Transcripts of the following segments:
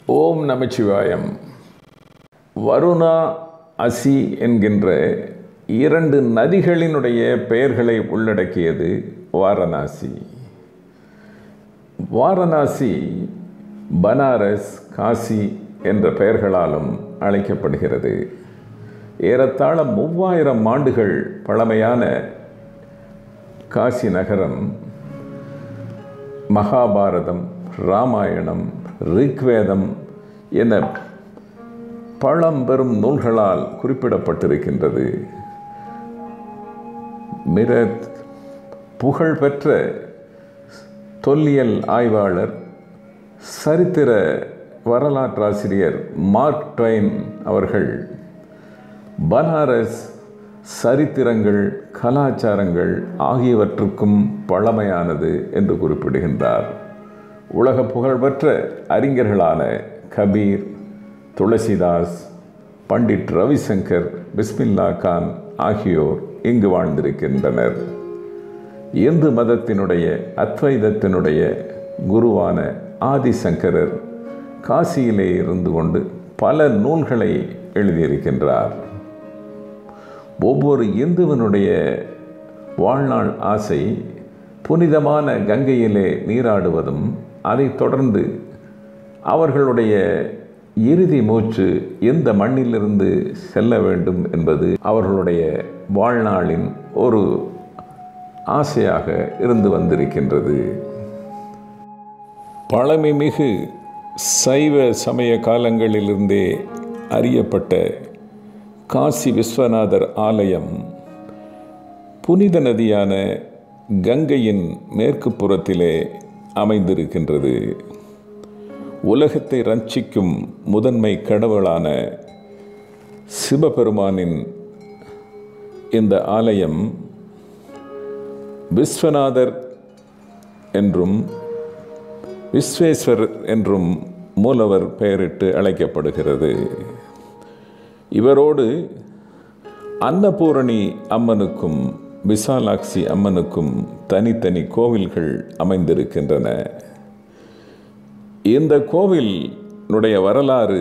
ஓம் நமச்சிவாயம் வருணா அசி என்கின்ற இரண்டு நதிகளினுடைய பெயர்களை உள்ளடக்கியது வாரணாசி வாரணாசி பனாரஸ் காசி என்ற பெயர்களாலும் அழைக்கப்படுகிறது ஏறத்தாழ மூவாயிரம் ஆண்டுகள் பழமையான காசி நகரம் மகாபாரதம் ராமாயணம் ரிக்வேதம் என பழம்பெரும் நூல்களால் குறிப்பிடப்பட்டிருக்கின்றது மிக புகழ்பெற்ற தொல்லியல் ஆய்வாளர் சரித்திர வரலாற்றாசிரியர் மார்க் ட்வைன் அவர்கள் பனாரஸ் சரித்திரங்கள் கலாச்சாரங்கள் ஆகியவற்றுக்கும் பழமையானது என்று குறிப்பிடுகின்றார் உலக புகழ்பெற்ற அறிஞர்களான கபீர் துளசிதாஸ் பண்டிட் ரவிசங்கர் பிஸ்மில்லா கான் ஆகியோர் இங்கு வாழ்ந்திருக்கின்றனர் இந்து மதத்தினுடைய அத்வைதத்தினுடைய குருவான ஆதிசங்கரர் காசியிலே இருந்து கொண்டு பல நூல்களை எழுதியிருக்கின்றார் ஒவ்வொரு இந்துவனுடைய வாழ்நாள் ஆசை புனிதமான கங்கையிலே நீராடுவதும் அதைத் தொடர்ந்து அவர்களுடைய இறுதி மூச்சு எந்த மண்ணிலிருந்து செல்ல வேண்டும் என்பது அவர்களுடைய வாழ்நாளின் ஒரு ஆசையாக இருந்து வந்திருக்கின்றது பழமைமிகு சைவ சமய காலங்களிலிருந்தே அறியப்பட்ட காசி விஸ்வநாதர் ஆலயம் புனித நதியான கங்கையின் மேற்கு புறத்திலே அமைந்திருக்கின்றது உலகத்தை ரட்சிக்கும் முதன்மை கடவுளான சிவபெருமானின் இந்த ஆலயம் விஸ்வநாதர் என்றும் விஸ்வேஸ்வர் என்றும் மூலவர் பெயரிட்டு அழைக்கப்படுகிறது இவரோடு அன்னபூரணி அம்மனுக்கும் விசாலாட்சி அம்மனுக்கும் தனித்தனி கோவில்கள் அமைந்திருக்கின்றன இந்த கோவிலுடைய வரலாறு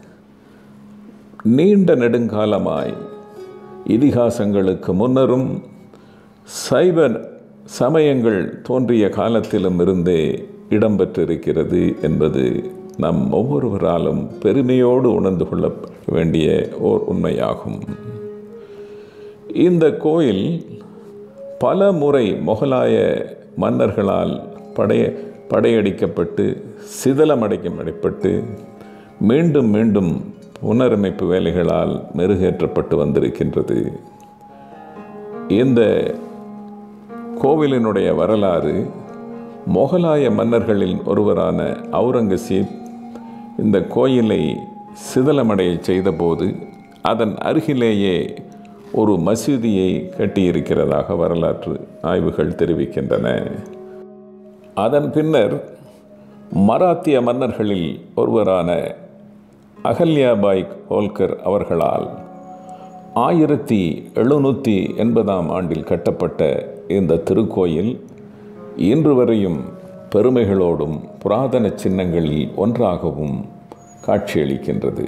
நீண்ட நெடுங்காலமாய் இதிகாசங்களுக்கு முன்னரும் சைவ சமயங்கள் தோன்றிய காலத்திலும் இருந்தே இடம்பெற்றிருக்கிறது என்பது நம் ஒவ்வொருவராலும் பெருமையோடு உணர்ந்து கொள்ள வேண்டிய ஓர் உண்மையாகும் இந்த கோயில் பல முறை முகலாய மன்னர்களால் படைய படையடிக்கப்பட்டு சிதலமடைக்கப்பட்டு மீண்டும் மீண்டும் புனரமைப்பு வேலைகளால் மெருகேற்றப்பட்டு வந்திருக்கின்றது இந்த கோவிலினுடைய வரலாறு மொகலாய மன்னர்களில் ஒருவரான அவுரங்கசீப் இந்த கோயிலை சிதலமடைய செய்தபோது அதன் அருகிலேயே ஒரு மசூதியை கட்டியிருக்கிறதாக வரலாற்று ஆய்வுகள் தெரிவிக்கின்றன அதன் பின்னர் மராத்திய மன்னர்களில் ஒருவரான அகல்யாபாய் ஹோல்கர் அவர்களால் ஆயிரத்தி எழுநூற்றி எண்பதாம் ஆண்டில் கட்டப்பட்ட இந்த திருக்கோயில் இன்று வரையும் பெருமைகளோடும் புராதன சின்னங்களில் ஒன்றாகவும் காட்சியளிக்கின்றது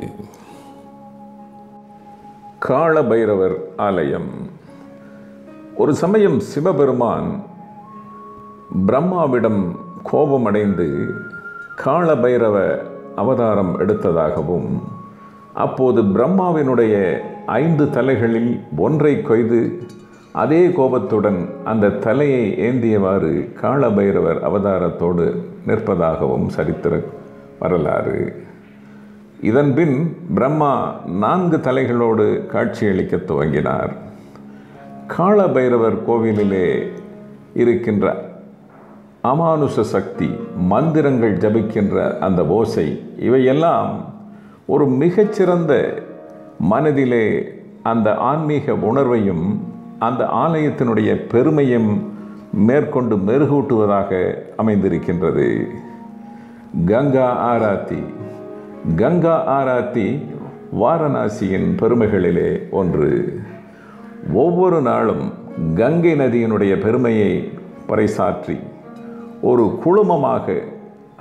காள பைரவர் ஆலயம் ஒரு சமயம் சிவபெருமான் பிரம்மாவிடம் கோபமடைந்து காள பைரவ அவதாரம் எடுத்ததாகவும் அப்போது பிரம்மாவினுடைய ஐந்து தலைகளில் ஒன்றை கொய்து அதே கோபத்துடன் அந்த தலையை ஏந்தியவாறு காளபைரவர் அவதாரத்தோடு நிற்பதாகவும் சரித்திர வரலாறு இதன்பின் பிரம்மா நான்கு தலைகளோடு காட்சியளிக்க துவங்கினார் காளபைரவர் கோவிலிலே இருக்கின்ற அமானுஷ சக்தி மந்திரங்கள் ஜபிக்கின்ற அந்த ஓசை இவையெல்லாம் ஒரு மிகச்சிறந்த மனதிலே அந்த ஆன்மீக உணர்வையும் அந்த ஆலயத்தினுடைய பெருமையும் மேற்கொண்டு மெருகூட்டுவதாக அமைந்திருக்கின்றது கங்கா ஆராத்தி கங்கா ஆராத்தி வாரணாசியின் பெருமைகளிலே ஒன்று ஒவ்வொரு நாளும் கங்கை நதியினுடைய பெருமையை பறைசாற்றி ஒரு குழுமமாக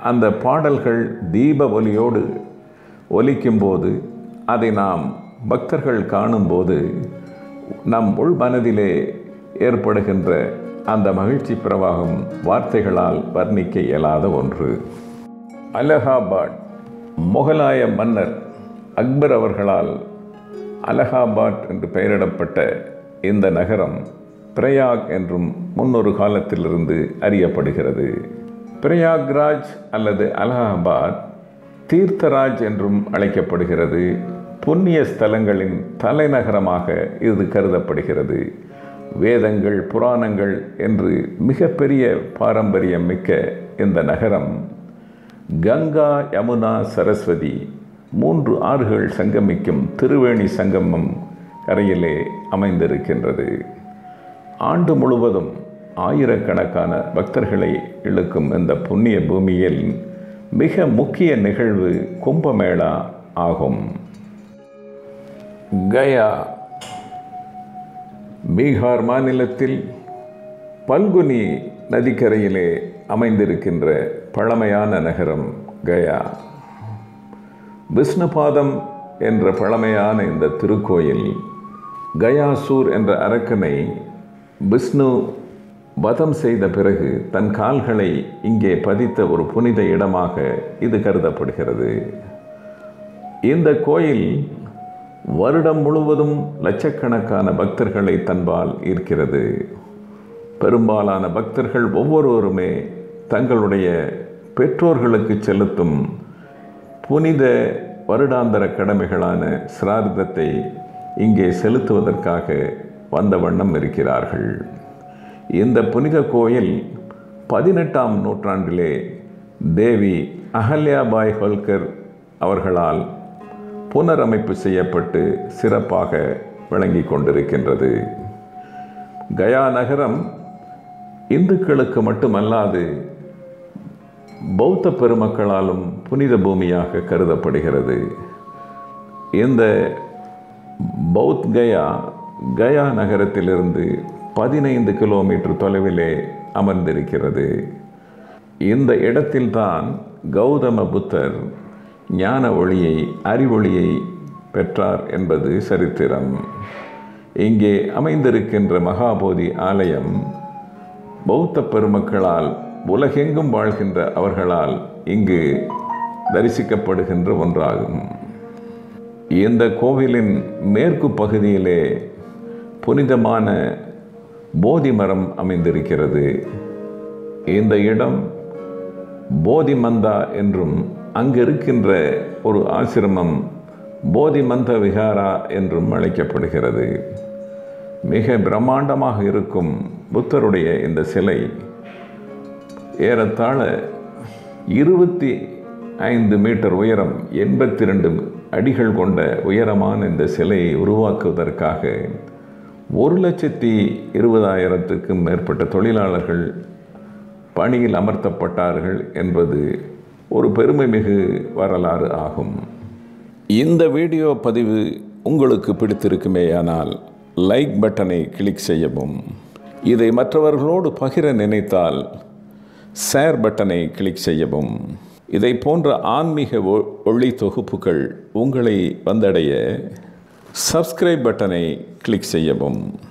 அந்த பாடல்கள் தீப ஒலியோடு ஒலிக்கும்போது அதை நாம் பக்தர்கள் காணும்போது நம் உள் மனதிலே ஏற்படுகின்ற அந்த மகிழ்ச்சி பிரவாகம் வார்த்தைகளால் வர்ணிக்க இயலாத ஒன்று அலகாபாத் முகலாய மன்னர் அக்பர் அவர்களால் அலகாபாத் என்று பெயரிடப்பட்ட இந்த நகரம் பிரயாக் என்றும் முன்னொரு காலத்திலிருந்து அறியப்படுகிறது பிரயாக்ராஜ் அல்லது அலகாபாத் தீர்த்தராஜ் என்றும் அழைக்கப்படுகிறது புண்ணிய ஸ்தலங்களின் தலைநகரமாக இது கருதப்படுகிறது வேதங்கள் புராணங்கள் என்று மிகப்பெரிய பாரம்பரியம் மிக்க இந்த நகரம் கங்கா யமுனா சரஸ்வதி மூன்று ஆறுகள் சங்கமிக்கும் திருவேணி சங்கமம் கரையிலே அமைந்திருக்கின்றது ஆண்டு முழுவதும் ஆயிரக்கணக்கான பக்தர்களை இழுக்கும் இந்த புண்ணிய பூமியில் மிக முக்கிய நிகழ்வு கும்பமேளா ஆகும் கயா பீகார் மாநிலத்தில் பல்குனி நதிக்கரையிலே அமைந்திருக்கின்ற பழமையான நகரம் கயா விஷ்ணுபாதம் என்ற பழமையான இந்த திருக்கோயில் கயாசூர் என்ற அரக்கனை விஷ்ணு வதம் செய்த பிறகு தன் கால்களை இங்கே பதித்த ஒரு புனித இடமாக இது கருதப்படுகிறது இந்த கோயில் வருடம் முழுவதும் லட்சக்கணக்கான பக்தர்களை தன்பால் ஈர்க்கிறது பெரும்பாலான பக்தர்கள் ஒவ்வொருவருமே தங்களுடைய பெற்றோர்களுக்கு செலுத்தும் புனித வருடாந்தர கடமைகளான சிரார்த்தத்தை இங்கே செலுத்துவதற்காக வந்த வண்ணம் இருக்கிறார்கள் இந்த புனித கோயில் பதினெட்டாம் நூற்றாண்டிலே தேவி அகல்யாபாய் ஹோல்கர் அவர்களால் புனரமைப்பு செய்யப்பட்டு சிறப்பாக விளங்கி கொண்டிருக்கின்றது கயா நகரம் இந்துக்களுக்கு மட்டுமல்லாது பௌத்த பெருமக்களாலும் புனித பூமியாக கருதப்படுகிறது இந்த பௌத் கயா கயா நகரத்திலிருந்து பதினைந்து கிலோமீட்டர் தொலைவிலே அமர்ந்திருக்கிறது இந்த இடத்தில்தான் கௌதம புத்தர் ஞான ஒளியை அறிவொளியை பெற்றார் என்பது சரித்திரம் இங்கே அமைந்திருக்கின்ற மகாபோதி ஆலயம் பௌத்த பெருமக்களால் உலகெங்கும் வாழ்கின்ற அவர்களால் இங்கு தரிசிக்கப்படுகின்ற ஒன்றாகும் இந்த கோவிலின் மேற்கு பகுதியிலே புனிதமான போதி மரம் அமைந்திருக்கிறது இந்த இடம் போதிமந்தா என்றும் அங்கு இருக்கின்ற ஒரு ஆசிரமம் போதிமந்த விகாரா என்றும் அழைக்கப்படுகிறது மிக பிரம்மாண்டமாக இருக்கும் புத்தருடைய இந்த சிலை ஏறத்தாழ இருபத்தி ஐந்து மீட்டர் உயரம் எண்பத்தி ரெண்டு அடிகள் கொண்ட உயரமான இந்த சிலையை உருவாக்குவதற்காக ஒரு லட்சத்தி இருபதாயிரத்துக்கும் மேற்பட்ட தொழிலாளர்கள் பணியில் அமர்த்தப்பட்டார்கள் என்பது ஒரு பெருமைமிகு வரலாறு ஆகும் இந்த வீடியோ பதிவு உங்களுக்கு பிடித்திருக்குமேயானால் லைக் பட்டனை கிளிக் செய்யவும் இதை மற்றவர்களோடு பகிர நினைத்தால் ஷேர் பட்டனை கிளிக் செய்யவும் இதை போன்ற ஆன்மீக ஒ- ஒளி தொகுப்புகள் உங்களை வந்தடைய சப்ஸ்கிரைப் பட்டனை கிளிக் செய்யவும்